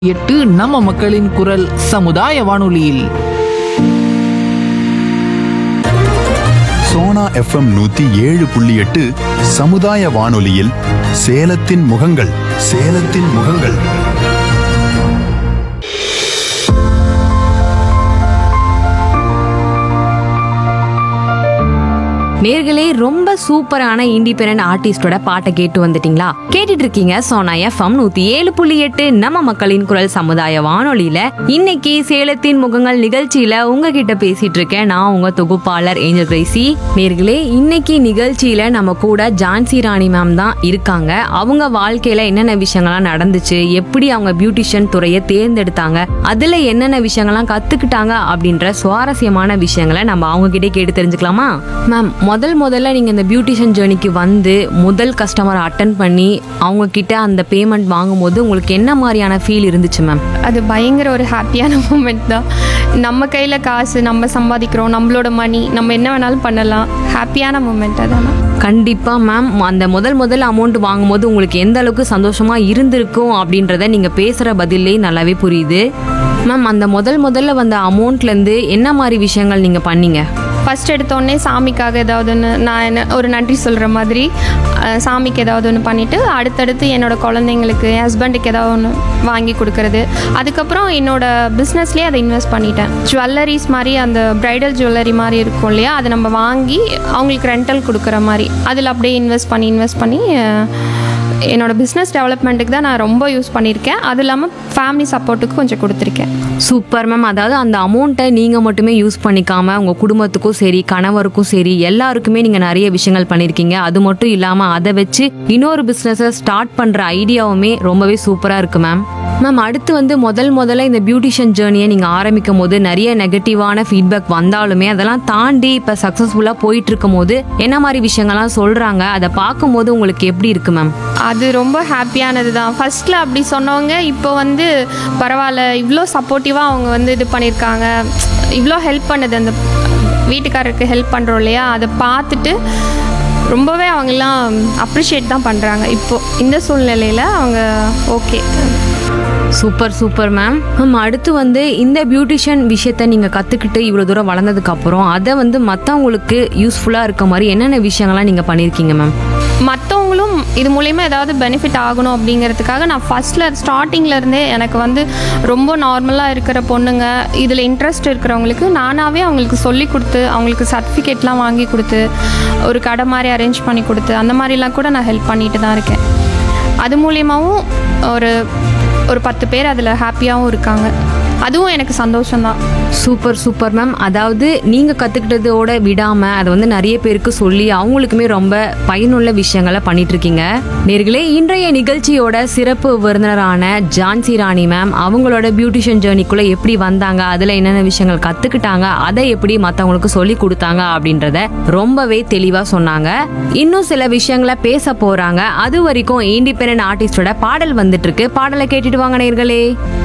எட்டு நம்ம மக்களின் குரல் சமுதாய வானொலியில் சோனா எஃப்எம் நூத்தி ஏழு புள்ளி எட்டு சமுதாய வானொலியில் சேலத்தின் முகங்கள் சேலத்தின் முகங்கள் நேர்களே ரொம்ப சூப்பரான இண்டிபெண்டன்ட் ஆர்டிஸ்டோட பாட்டை கேட்டு வந்துட்டீங்களா கேட்டுட்டு இருக்கீங்க சோனா எஃப்எம் நூத்தி ஏழு புள்ளி எட்டு நம்ம மக்களின் குரல் சமுதாய வானொலியில இன்னைக்கு சேலத்தின் முகங்கள் நிகழ்ச்சியில உங்ககிட்ட பேசிட்டு இருக்கேன் நான் உங்க தொகுப்பாளர் ஏஞ்சல் கிரேசி நேர்களே இன்னைக்கு நிகழ்ச்சியில நம்ம கூட ஜான்சி ராணி மேம் தான் இருக்காங்க அவங்க வாழ்க்கையில என்னென்ன விஷயங்கள்லாம் நடந்துச்சு எப்படி அவங்க பியூட்டிஷியன் துறையை தேர்ந்தெடுத்தாங்க அதுல என்னென்ன விஷயங்கள்லாம் கத்துக்கிட்டாங்க அப்படின்ற சுவாரஸ்யமான விஷயங்களை நம்ம அவங்க கிட்டே கேட்டு தெரிஞ்சுக்கலாமா மேம் முதல் முதல்ல நீங்க இந்த பியூட்டிஷியன் ஜேர்னிக்கு வந்து முதல் கஸ்டமரை அட்டன் பண்ணி அவங்க கிட்ட அந்த பேமெண்ட் வாங்கும்போது உங்களுக்கு என்ன மாதிரியான ஃபீல் இருந்துச்சு மேம் அது பயங்கர ஒரு ஹாப்பியான மூமெண்ட் தான் நம்ம கையில் காசு நம்ம சம்பாதிக்கிறோம் நம்மளோட மணி நம்ம என்ன வேணாலும் பண்ணலாம் ஹாப்பியான மூமெண்ட் அதான் கண்டிப்பா மேம் அந்த முதல் முதல் அமௌண்ட் வாங்கும்போது உங்களுக்கு எந்த அளவுக்கு சந்தோஷமா இருந்திருக்கும் அப்படின்றத நீங்க பேசுற பதிலே நல்லாவே புரியுது மேம் அந்த முதல் முதல்ல வந்த அமௌண்ட்ல இருந்து என்ன மாதிரி விஷயங்கள் நீங்க பண்ணீங்க ஃபஸ்ட் எடுத்தோடனே சாமிக்காக ஏதாவது ஒன்று நான் என்ன ஒரு நன்றி சொல்கிற மாதிரி அஹ், சாமிக்கு ஏதாவது ஒன்று பண்ணிவிட்டு அடுத்தடுத்து என்னோட குழந்தைங்களுக்கு என் ஹஸ்பண்டுக்கு ஏதாவது ஒன்று வாங்கி கொடுக்கறது அதுக்கப்புறம் என்னோட பிஸ்னஸ்லேயே அதை இன்வெஸ்ட் பண்ணிட்டேன் ஜுவல்லரிஸ் மாதிரி அந்த ப்ரைடல் ஜுவல்லரி மாதிரி இருக்கும் இல்லையா அதை நம்ம வாங்கி அவங்களுக்கு ரெண்டல் கொடுக்குற மாதிரி அதில் அப்படியே இன்வெஸ்ட் பண்ணி இன்வெஸ்ட் பண்ணி அஹ், என்னோட பிஸ்னஸ் டெவலப்மெண்ட்டுக்கு தான் நான் ரொம்ப யூஸ் பண்ணியிருக்கேன் அது இல்லாமல் ஃபேமிலி சப்போர்ட்டுக்கு கொஞ்சம் கொடுத்துருக்கேன் சூப்பர் மேம் அதாவது அந்த அமௌண்ட்டை நீங்கள் மட்டுமே யூஸ் பண்ணிக்காம உங்கள் குடும்பத்துக்கும் சரி கணவருக்கும் சரி எல்லாருக்குமே நீங்கள் நிறைய விஷயங்கள் பண்ணியிருக்கீங்க அது மட்டும் இல்லாமல் அதை வச்சு இன்னொரு பிஸ்னஸை ஸ்டார்ட் பண்ணுற ஐடியாவுமே ரொம்பவே சூப்பராக இருக்கு மேம் மேம் அடுத்து வந்து முதல் முதல்ல இந்த பியூட்டிஷியன் ஜேர்னியை நீங்கள் ஆரம்பிக்கும் போது நிறைய நெகட்டிவான ஃபீட்பேக் வந்தாலுமே அதெல்லாம் தாண்டி இப்போ சக்ஸஸ்ஃபுல்லாக போயிட்டு இருக்கும் போது என்ன மாதிரி விஷயங்கள்லாம் சொல்கிறாங்க அதை பார்க்கும்போது உங்களுக்கு எப்படி இருக்கு மேம் அது ரொம்ப ஹாப்பியானது தான் ஃபஸ்ட்டில் அப்படி சொன்னவங்க இப்போ வந்து பரவாயில்ல இவ்வளோ சப்போர்ட்டிவாக அவங்க வந்து இது பண்ணியிருக்காங்க இவ்வளோ ஹெல்ப் பண்ணுது அந்த வீட்டுக்காரருக்கு ஹெல்ப் பண்ணுறோம் இல்லையா அதை பார்த்துட்டு ரொம்பவே அவங்கெல்லாம் அப்ரிஷியேட் தான் பண்ணுறாங்க இப்போது இந்த சூழ்நிலையில் அவங்க okay super super ma'am ma'am அடுத்து வந்து இந்த பியூட்டிஷியன் விஷயத்த நீங்கள் கற்றுக்கிட்டு இவ்வளோ தூரம் வளர்ந்ததுக்கு அப்புறம் அதை வந்து மற்றவங்களுக்கு யூஸ்ஃபுல்லாக இருக்க மாதிரி என்னென்ன விஷயங்கள்லாம் நீங்கள் பண்ணியிருக்கீங்க மேம் மற்றவங்களும் இது மூலயமா ஏதாவது பெனிஃபிட் ஆகணும் அப்படிங்கிறதுக்காக நான் ஃபஸ்ட்டில் ஸ்டார்டிங்லேருந்தே எனக்கு வந்து ரொம்ப நார்மலாக இருக்கிற பொண்ணுங்க இதில் இன்ட்ரெஸ்ட் இருக்கிறவங்களுக்கு நானாகவே அவங்களுக்கு சொல்லி கொடுத்து அவங்களுக்கு சர்டிஃபிகேட்லாம் வாங்கி கொடுத்து ஒரு கடை மாதிரி அரேஞ்ச் பண்ணி கொடுத்து அந்த மாதிரிலாம் கூட நான் ஹெல்ப் பண்ணிட்டு தான் இருக்கேன் அது மூலியமாகவும் ஒரு ஒரு பத்து பேர் அதில் ஹாப்பியாகவும் இருக்காங்க அதுவும் எனக்கு சந்தோஷம்தான் சூப்பர் சூப்பர் மேம் அதாவது நீங்கள் கற்றுக்கிட்டதோட விடாமல் அதை வந்து நிறைய பேருக்கு சொல்லி அவங்களுக்குமே ரொம்ப பயனுள்ள விஷயங்களை பண்ணிட்டு இருக்கீங்க நேர்களே இன்றைய நிகழ்ச்சியோட சிறப்பு விருந்தினரான ஜான்சி ராணி மேம் அவங்களோட பியூட்டிஷியன் ஜேர்னிக்குள்ளே எப்படி வந்தாங்க அதில் என்னென்ன விஷயங்கள் கற்றுக்கிட்டாங்க அதை எப்படி மற்றவங்களுக்கு சொல்லி கொடுத்தாங்க அப்படின்றத ரொம்பவே தெளிவாக சொன்னாங்க இன்னும் சில விஷயங்களை பேச போகிறாங்க அது வரைக்கும் இண்டிபெண்டன்ட் ஆர்டிஸ்டோட பாடல் வந்துட்டு இருக்கு பாடலை கேட்டுட்டு வாங்க நேர்களே